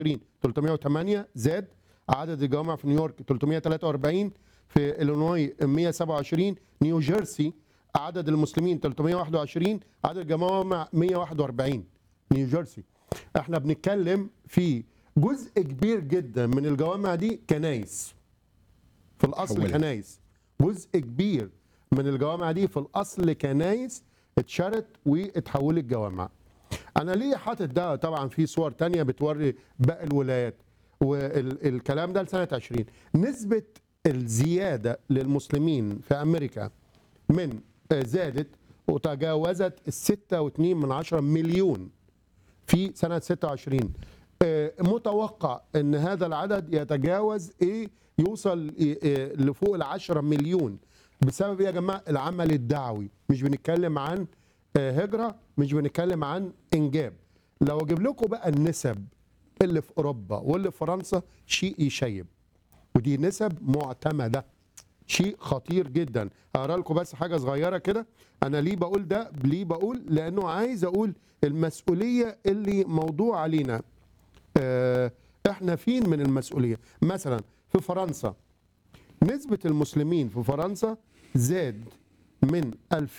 308 زاد عدد الجوامع في نيويورك 343 في إلينوي 127 نيوجيرسي عدد المسلمين 321 عدد الجوامع 141 نيوجيرسي احنا بنتكلم في جزء كبير جدا من الجوامع دي كنايس في الاصل حولت. كنايس جزء كبير من الجوامع دي في الاصل كنايس اتشرت واتحولت جوامع انا ليه حاطط ده طبعا في صور تانية بتوري باقي الولايات والكلام ده لسنه 20 نسبه الزياده للمسلمين في امريكا من آه، زادت وتجاوزت الستة واتنين من عشرة مليون في سنة 26 آه، متوقع ان هذا العدد يتجاوز ايه يوصل إيه إيه لفوق العشرة مليون بسبب ايه يا جماعة العمل الدعوي مش بنتكلم عن آه، هجرة مش بنتكلم عن انجاب لو اجيب لكم بقى النسب اللي في اوروبا واللي في فرنسا شيء يشيب ودي نسب معتمده شيء خطير جدا هقرا لكم بس حاجه صغيره كده انا ليه بقول ده ليه بقول لانه عايز اقول المسؤوليه اللي موضوع علينا آه، احنا فين من المسؤوليه مثلا في فرنسا نسبه المسلمين في فرنسا زاد من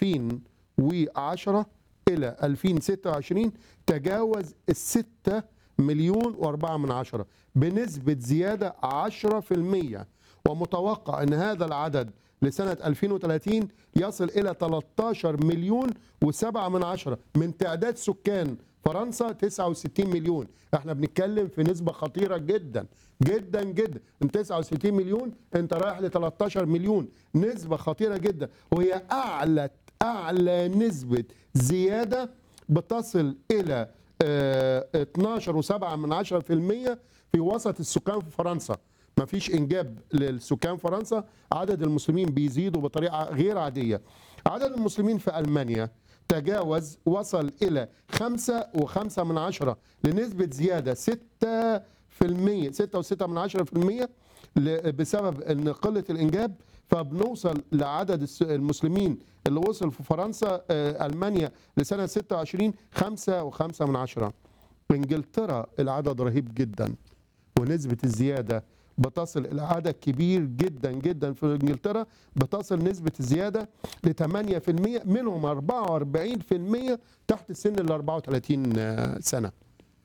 2010 الى 2026 تجاوز الستة مليون وأربعة من عشرة بنسبة زيادة 10% ومتوقع أن هذا العدد لسنة 2030 يصل إلى 13 مليون وسبعة من عشرة من تعداد سكان فرنسا 69 مليون احنا بنتكلم في نسبة خطيرة جدا جدا جدا من 69 مليون انت رايح ل 13 مليون نسبة خطيرة جدا وهي أعلى أعلى نسبة زيادة بتصل إلى آه، 12 و7 من 10% في وسط السكان في فرنسا ما فيش انجاب للسكان فرنسا عدد المسلمين بيزيدوا بطريقه غير عاديه عدد المسلمين في المانيا تجاوز وصل الى 5 و5 من عشرة لنسبه زياده 6 في المية 6 و6 من عشرة في المية ل- بسبب ان قله الانجاب فبنوصل لعدد الس- المسلمين اللي وصل في فرنسا آه، المانيا لسنه 26 5 و5 من عشرة انجلترا العدد رهيب جدا ونسبة الزيادة بتصل إلى عدد كبير جدا جدا في إنجلترا بتصل نسبة الزيادة ل 8% منهم 44% تحت السن ال 34 سنة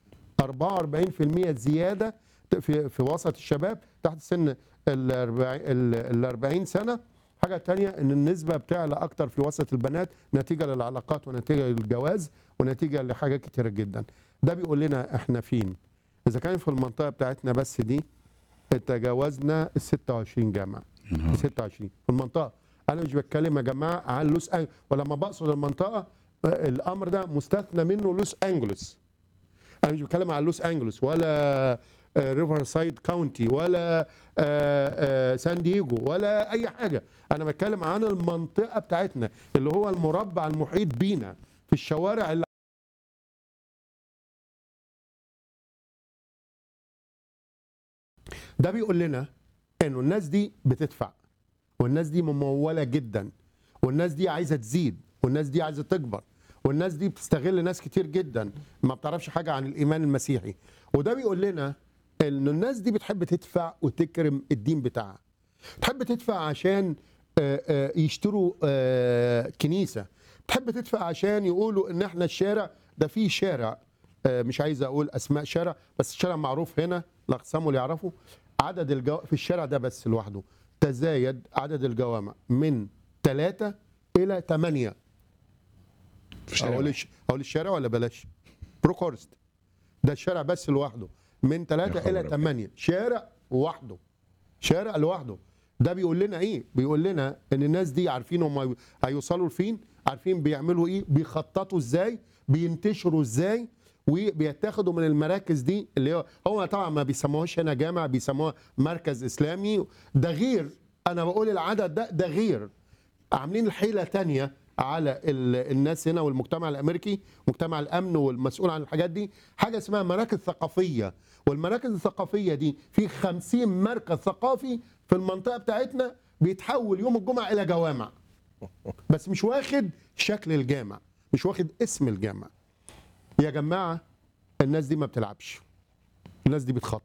44% زيادة في في وسط الشباب تحت سن ال 40 ال 40 سنة حاجة تانية ان النسبة بتعلى اكتر في وسط البنات نتيجة للعلاقات ونتيجة للجواز ونتيجة لحاجات كتيرة جدا ده بيقول لنا احنا فين اذا كان في المنطقة بتاعتنا بس دي تجاوزنا ال 26 جامعة 26 في المنطقة انا مش بتكلم يا جماعة عن لوس أنجلوس ولما بقصد المنطقة آه، الامر ده مستثنى منه لوس انجلوس انا مش بتكلم عن لوس انجلوس ولا ريفر سايد كاونتي ولا آه، آه، سان دييجو ولا اي حاجه انا بتكلم عن المنطقه بتاعتنا اللي هو المربع المحيط بينا في الشوارع اللي ده بيقول لنا انه الناس دي بتدفع والناس دي مموله جدا والناس دي عايزه تزيد والناس دي عايزه تكبر والناس دي بتستغل ناس كتير جدا ما بتعرفش حاجه عن الايمان المسيحي وده بيقول لنا ان الناس دي بتحب تدفع وتكرم الدين بتاعها تحب تدفع عشان آه، آه، يشتروا آه، كنيسه تحب تدفع عشان يقولوا ان احنا الشارع ده فيه شارع آه، مش عايز اقول اسماء شارع بس الشارع معروف هنا الاقسام اللي يعرفوا عدد الجو... في الشارع ده بس لوحده تزايد عدد الجوامع من ثلاثة إلى ثمانية في الشارع أقول الش... أقول الشارع ولا بلاش؟ بروكورست ده الشارع بس لوحده من يا ثلاثة خبر إلى أبيض. ثمانية شارع لوحده شارع لوحده ده بيقول لنا ايه بيقول لنا ان الناس دي عارفين هم هيوصلوا لفين عارفين بيعملوا ايه بيخططوا ازاي بينتشروا ازاي وبيتاخدوا من المراكز دي اللي هو هو طبعا ما بيسموهاش هنا جامع بيسموها مركز اسلامي ده غير انا بقول العدد ده ده غير عاملين حيله تانية على ال- الناس هنا والمجتمع الامريكي مجتمع الامن والمسؤول عن الحاجات دي حاجه اسمها مراكز ثقافيه والمراكز الثقافيه دي في 50 مركز ثقافي في المنطقه بتاعتنا بيتحول يوم الجمعه الى جوامع بس مش واخد شكل الجامع مش واخد اسم الجامع يا جماعه الناس دي ما بتلعبش الناس دي بتخطط